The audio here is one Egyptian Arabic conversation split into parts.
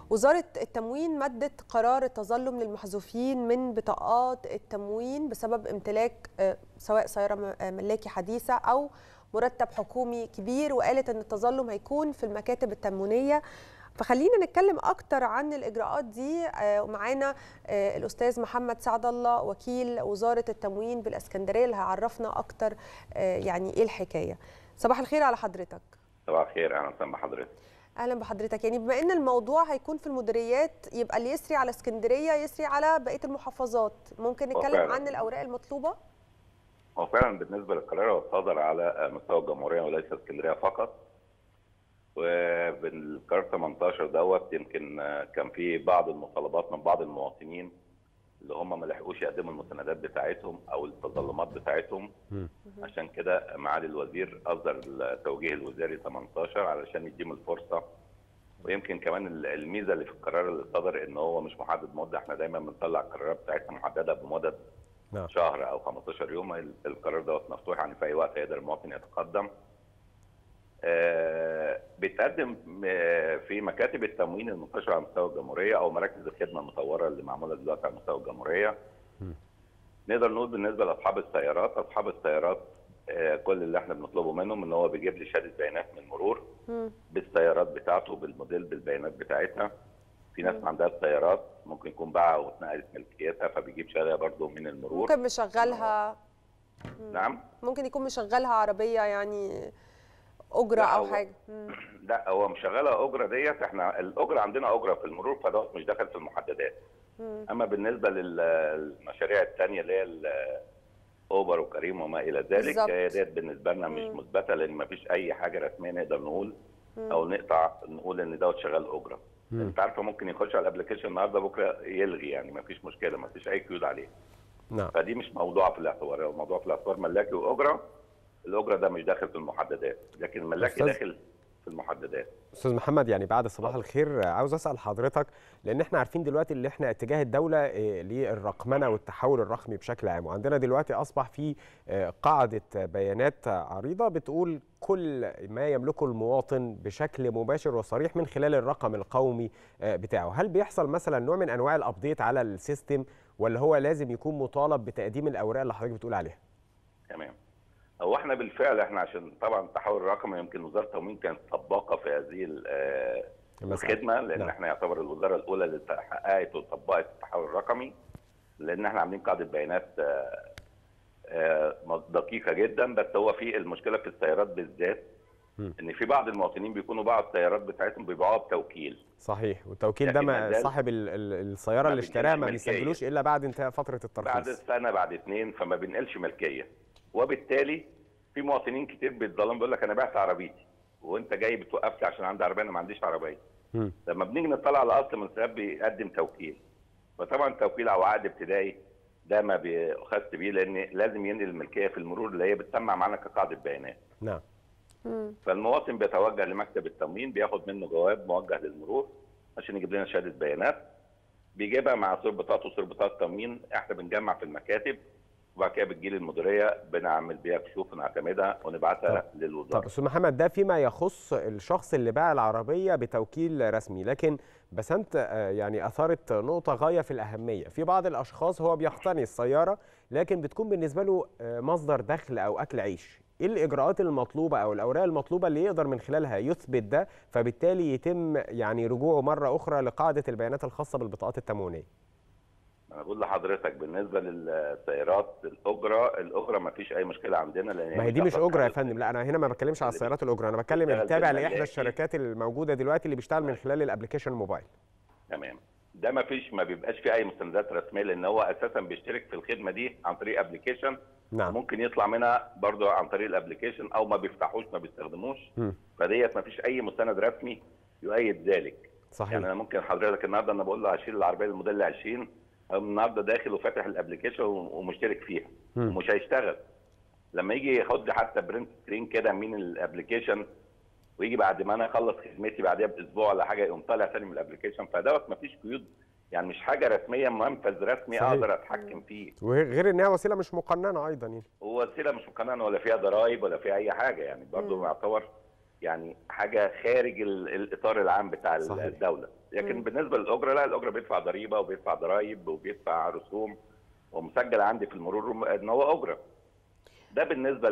وزارة التموين مدت قرار التظلم للمحذوفين من بطاقات التموين بسبب امتلاك سواء سيارة ملاكي حديثة أو مرتب حكومي كبير وقالت أن التظلم هيكون في المكاتب التموينية فخلينا نتكلم اكتر عن الاجراءات دي ومعانا الاستاذ محمد سعد الله وكيل وزاره التموين بالاسكندريه اللي هيعرفنا اكتر يعني ايه الحكايه صباح الخير على حضرتك صباح الخير اهلا وسهلا بحضرتك اهلا بحضرتك يعني بما ان الموضوع هيكون في المديريات يبقى اللي يسري على اسكندريه يسري على بقيه المحافظات ممكن نتكلم عن الاوراق المطلوبه هو فعلا بالنسبه للقرار هو صدر على مستوى الجمهوريه وليس اسكندريه فقط وبالقرار 18 دوت يمكن كان في بعض المطالبات من بعض المواطنين اللي هم ما لحقوش يقدموا المستندات بتاعتهم او التظلمات بتاعتهم عشان كده معالي الوزير اصدر التوجيه الوزاري 18 علشان يديهم الفرصه ويمكن كمان الميزه اللي في القرار اللي صدر ان هو مش محدد مده احنا دايما بنطلع القرارات بتاعتنا محدده بمدد نعم. شهر او 15 يوم القرار دوت مفتوح يعني في اي وقت يقدر المواطن يتقدم آه بتقدم في مكاتب التموين المنتشره على مستوى الجمهوريه او مراكز الخدمه المطوره اللي معموله دلوقتي على مستوى الجمهوريه. م. نقدر نقول بالنسبه لاصحاب السيارات، اصحاب السيارات آه كل اللي احنا بنطلبه منهم ان هو بيجيب لي شهاده بيانات من المرور م. بالسيارات بتاعته بالموديل بالبيانات بتاعتها. في ناس عندها سيارات ممكن يكون باعها واتنقلت ملكيتها فبيجيب شهاده برضه من المرور. ممكن مشغلها نعم ممكن يكون مشغلها عربيه يعني اجره او حاجه لا هو مشغله اجره ديت احنا الاجره عندنا اجره في المرور فدوت مش داخل في المحددات مم. اما بالنسبه للمشاريع الثانيه اللي هي اوبر وكريم وما الى ذلك هي ديت بالنسبه لنا مش مثبته لان ما فيش اي حاجه رسميه نقدر نقول مم. او نقطع نقول ان دوت شغال اجره مم. انت عارفه ممكن يخش على الابلكيشن النهارده بكره يلغي يعني ما فيش مشكله ما فيش اي قيود عليه نعم فدي مش موضوع في الاعتبار الموضوع في الاعتبار ملاكي واجره الاجره ده مش داخل في المحددات لكن الملاكي داخل في المحددات استاذ محمد يعني بعد صباح الخير عاوز اسال حضرتك لان احنا عارفين دلوقتي اللي احنا اتجاه الدوله للرقمنه والتحول الرقمي بشكل عام وعندنا دلوقتي اصبح في قاعده بيانات عريضه بتقول كل ما يملكه المواطن بشكل مباشر وصريح من خلال الرقم القومي بتاعه هل بيحصل مثلا نوع من انواع الابديت على السيستم ولا هو لازم يكون مطالب بتقديم الاوراق اللي حضرتك بتقول عليها تمام هو احنا بالفعل احنا عشان طبعا التحول الرقمي يمكن وزاره التموين كانت سباقه في هذه الخدمه لان نعم. احنا يعتبر الوزاره الاولى اللي حققت وطبقت التحول الرقمي لان احنا عاملين قاعده بيانات دقيقه جدا بس هو في المشكله في السيارات بالذات ان في بعض المواطنين بيكونوا باعوا السيارات بتاعتهم بيبيعوها بتوكيل صحيح والتوكيل ده ما صاحب السياره اللي اشتراها ما بيسجلوش الا بعد انتهاء فتره الترخيص بعد سنه بعد اثنين فما بينقلش ملكيه وبالتالي في مواطنين كتير بيتظلم بيقول لك انا بعت عربيتي وانت جاي بتوقف لي عشان عندي عربيه انا ما عنديش عربيه م. لما بنيجي نطلع على اصل من السبب بيقدم توكيل فطبعا توكيل او عقد ابتدائي ده ما بيؤخذش بيه لان لازم ينقل الملكيه في المرور اللي هي بتسمع معانا كقاعده بيانات نعم فالمواطن بيتوجه لمكتب التموين بياخد منه جواب موجه للمرور عشان يجيب لنا شهاده بيانات بيجيبها مع صور بطاقته وصور بطاقه التموين احنا بنجمع في المكاتب وبعد كده بتجي المديريه بنعمل بيها كشوف نعتمدها ونبعتها للوزاره. طب استاذ محمد ده فيما يخص الشخص اللي باع العربيه بتوكيل رسمي لكن بسنت يعني اثارت نقطه غايه في الاهميه، في بعض الاشخاص هو بيقتني السياره لكن بتكون بالنسبه له مصدر دخل او اكل عيش. ايه الاجراءات المطلوبه او الاوراق المطلوبه اللي يقدر من خلالها يثبت ده فبالتالي يتم يعني رجوعه مره اخرى لقاعده البيانات الخاصه بالبطاقات التموينيه؟ انا بقول لحضرتك بالنسبه للسيارات الاجره الاجره ما فيش اي مشكله عندنا لان ما هي دي مش اجره يا فندم لا انا هنا ما بتكلمش على السيارات الاجره انا بتكلم التابع لاحدى الشركات الموجوده دلوقتي اللي بيشتغل من خلال الابلكيشن موبايل تمام ده ما فيش ما بيبقاش فيه اي مستندات رسميه لان هو اساسا بيشترك في الخدمه دي عن طريق ابلكيشن نعم. ممكن يطلع منها برضه عن طريق الابلكيشن او ما بيفتحوش ما بيستخدموش م. فديت ما فيش اي مستند رسمي يؤيد ذلك صحيح يعني انا ممكن حضرتك النهارده انا بقول له هشيل العربيه الموديل 20 النهارده داخل وفاتح الابلكيشن ومشترك فيها م. ومش هيشتغل لما يجي ياخد حتى برنت سكرين كده من الابلكيشن ويجي بعد ما انا اخلص خدمتي بعدها باسبوع ولا حاجه يقوم طالع تاني من الابلكيشن فدوت مفيش قيود يعني مش حاجه رسميه منفذ رسمي صحيح. اقدر اتحكم فيه وغير انها وسيله مش مقننه ايضا يعني هو وسيله مش مقننه ولا فيها ضرائب ولا فيها اي حاجه يعني برضه مم. يعتبر يعني حاجه خارج ال- الاطار العام بتاع صحيح. الدوله لكن مم. بالنسبه للاجره لا الاجره بيدفع ضريبه وبيدفع ضرائب وبيدفع رسوم ومسجل عندي في المرور ان هو اجره ده بالنسبه مم.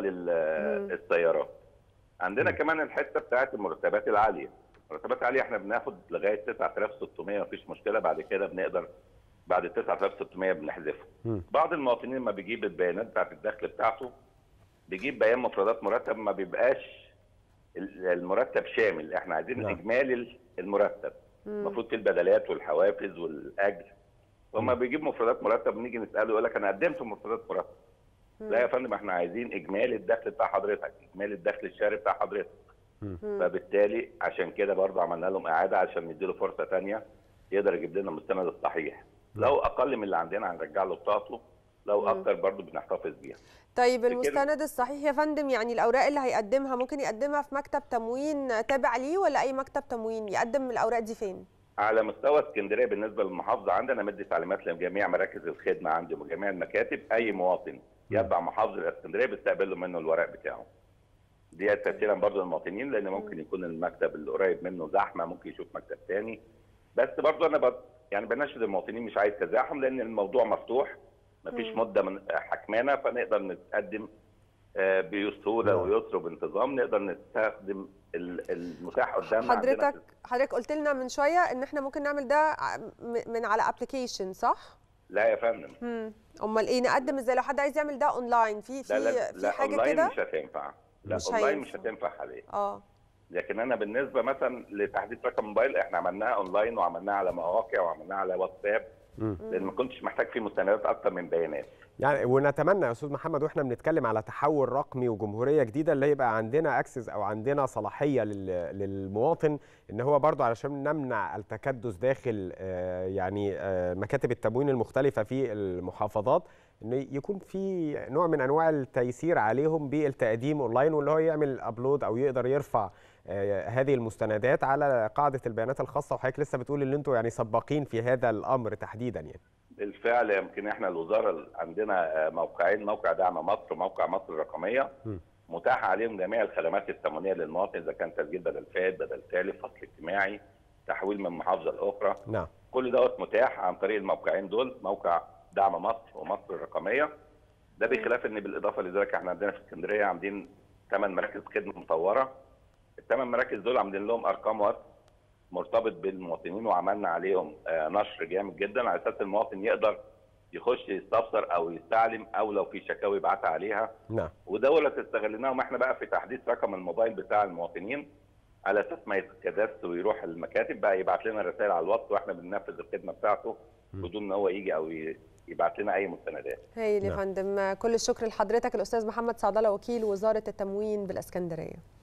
للسيارات عندنا مم. كمان الحته بتاعت المرتبات العاليه المرتبات العاليه احنا بناخد لغايه 9600 مفيش مشكله بعد كده بنقدر بعد 9600 بنحذفه مم. بعض المواطنين لما بيجيب البيانات بتاعت الدخل بتاعته بيجيب بيان مفردات مرتب ما بيبقاش ال- المرتب شامل احنا عايزين نعم. اجمالي المرتب المفروض فيه البدلات والحوافز والاجر فما بيجيب مفردات مرتب ونيجي نساله يقول لك انا قدمت مفردات مرتب لا يا فندم احنا عايزين اجمالي الدخل بتاع حضرتك اجمالي الدخل الشهري بتاع حضرتك فبالتالي عشان كده برضه عملنا لهم اعاده عشان نديله فرصه ثانيه يقدر يجيب لنا المستند الصحيح لو اقل من اللي عندنا هنرجع له بطاقته لو مم. اكتر برضه بنحتفظ بيها طيب كده. المستند الصحيح يا فندم يعني الاوراق اللي هيقدمها ممكن يقدمها في مكتب تموين تابع ليه ولا اي مكتب تموين يقدم الاوراق دي فين على مستوى اسكندريه بالنسبه للمحافظه عندنا مدي تعليمات لجميع مراكز الخدمه عندي وجميع المكاتب اي مواطن يتبع محافظه الاسكندريه بيستقبل له منه الورق بتاعه. دي تفسيرا برضه للمواطنين لان ممكن يكون المكتب اللي قريب منه زحمه ممكن يشوف مكتب تاني بس برضه انا بد... يعني بناشد المواطنين مش عايز تزاحم لان الموضوع مفتوح مفيش مم. مده من حكمانه فنقدر نتقدم آه، بسهوله نعم. ويسر وبانتظام نقدر نستخدم ال- المتاح قدامنا عندنا في حضرتك حضرتك قلت لنا من شويه ان احنا ممكن نعمل ده ع- م- من على ابلكيشن صح لا يا فندم امم امال ايه نقدم ازاي لو حد عايز يعمل ده اونلاين في في لا لا في لا حاجه اونلاين كده مش هتنفع لا مش اونلاين مش هينفع. هتنفع حاليا اه لكن انا بالنسبه مثلا لتحديث رقم موبايل احنا عملناها اونلاين وعملناها على مواقع وعملناها على واتساب مم. لان ما كنتش محتاج فيه مستندات اكتر من بيانات يعني ونتمنى يا استاذ محمد واحنا بنتكلم على تحول رقمي وجمهوريه جديده اللي يبقى عندنا اكسس او عندنا صلاحيه لل- للمواطن ان هو برضو علشان نمنع التكدس داخل آه، يعني آه، مكاتب التموين المختلفه في المحافظات ان يكون في نوع من انواع التيسير عليهم بالتقديم اونلاين واللي هو يعمل ابلود او يقدر يرفع آه، هذه المستندات على قاعده البيانات الخاصه وحضرتك لسه بتقول ان انتم يعني سباقين في هذا الامر تحديدا يعني بالفعل يمكن احنا الوزاره عندنا آه، موقعين موقع دعم مصر وموقع مصر الرقميه م. متاح عليهم جميع الخدمات التموينيه للمواطن اذا كان تسجيل بدل فات بدل تالف فصل اجتماعي تحويل من محافظه لاخرى نعم كل دوت متاح عن طريق الموقعين دول موقع دعم مصر ومصر الرقميه ده بخلاف ان بالاضافه لذلك احنا عندنا في اسكندريه عاملين ثمان مراكز خدمه مطوره الثمان مراكز دول عاملين لهم ارقام واتس مرتبط بالمواطنين وعملنا عليهم آه، نشر جامد جدا على اساس المواطن يقدر يخش يستفسر او يستعلم او لو في شكاوي يبعتها عليها نعم ودولة استغلناهم احنا بقى في تحديث رقم الموبايل بتاع المواطنين على اساس ما يتكدس ويروح المكاتب بقى يبعت لنا رسائل على الواتس واحنا بننفذ الخدمه بتاعته بدون ان هو يجي او ي- يبعت لنا اي مستندات هايل يا نعم. فندم كل الشكر لحضرتك الاستاذ محمد صعدله وكيل وزاره التموين بالاسكندريه